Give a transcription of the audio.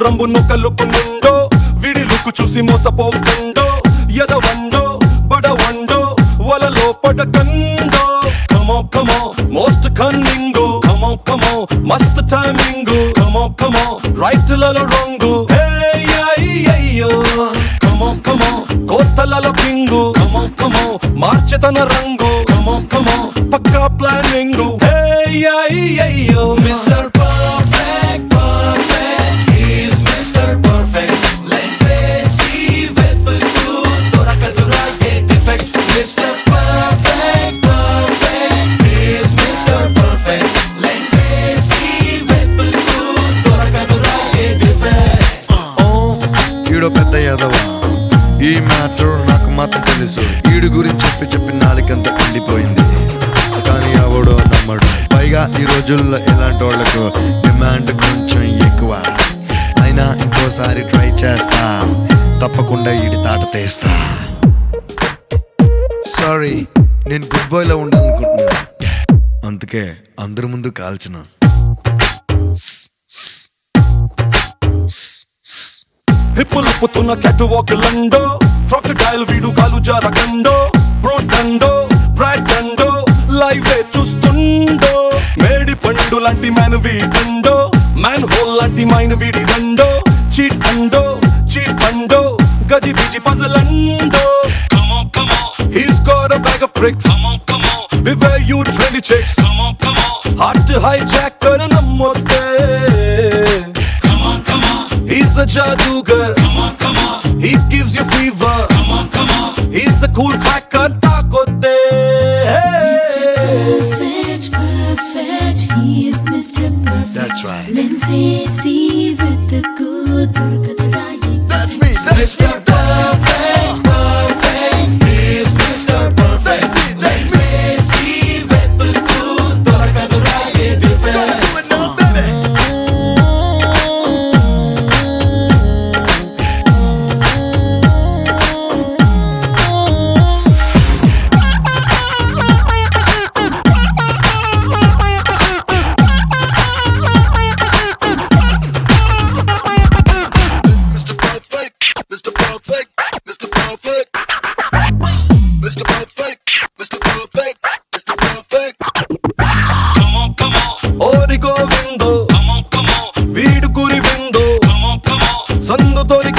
రంబు నొక్కలుకు నుండో విడిలుకు చూసి మోసపోకండో ఎదవండో బడవండో వలలో పడకండో కమో కమో మోస్ట్ కన్నింగు కమో కమో మస్త్ టైమింగు కమో కమో రైట్ లలో రంగు అయ్యో కమో కమో కోస్తలలో కింగు కమో కమో మార్చెతన రంగు కమో కమో పక్కా ప్లానింగు అయ్యో mister perfect perfect is mister perfect let's see వెతుకు దొరకదురా ఏ defect mister perfect perfect is mister perfect let's see వెతుకు దొరకదురా ఏ డిఫెక్ట్ ఓ, ఈడో పెద్ద యాదవ ఈ మ్యాటర్ నాకు మాత్రం తెలుసు ఈడు గురించి చెప్పి చెప్పి నాలుకంత ఎండిపోయింది కానీ ఎవడో నమ్మడు పైగా ఈ రోజుల్లో ఇలాంటి వాళ్ళకు డిమాండ్ కొంచెం ఎక్కువ అయినా ఇంకోసారి ట్రై చేస్తా తప్పకుండా ఈడి తాట తీస్తా సారీ నేను గుడ్ బాయ్లో ఉండాలనుకుంటున్నా అందుకే అందరి ముందు కాల్చిన హిప్పులుప్పుతున్న క్యాట్ వాక్ లండో క్రొకడైల్ వీడు కాలు జారకండో బ్రోటండో బ్రాటండో లైవ్ చూస్తుండో మేడి పండు లాంటి మ్యాన్ వీడండో మ్యాన్ హోల్ లాంటి మైన్ వీడి దండో చీట్ అండో చీట్ పండో గది బిజి పజలండో Come on, come on. He's got a bag of tricks. Come on, come on. Beware you trendy chicks. Come on, come on. Hard to hijack कर नमोते. Come on, come on. He's a jadugar. Come on, come on. He gives you fever. Come on, come on. He's a cool cracker. Takote. Mr. Perfect, perfect, he is Mr. Perfect. That's right. Lindsay C with the good Durgadurayi. That's me, that's Mr. Perfect, perfect. He's Mr. Perfect. That's me, that's See వెతుకు దొరకదురా ఏ difference. Mr. Perfect, Mr. Perfect, Mr. Perfect, Mr. Perfect, Mr. Perfect, Mr. Perfect. Come on, come on. ఓరి గోవిందో Come on, come on. వీడు కురి విందో Come on, come on. సందు తొరి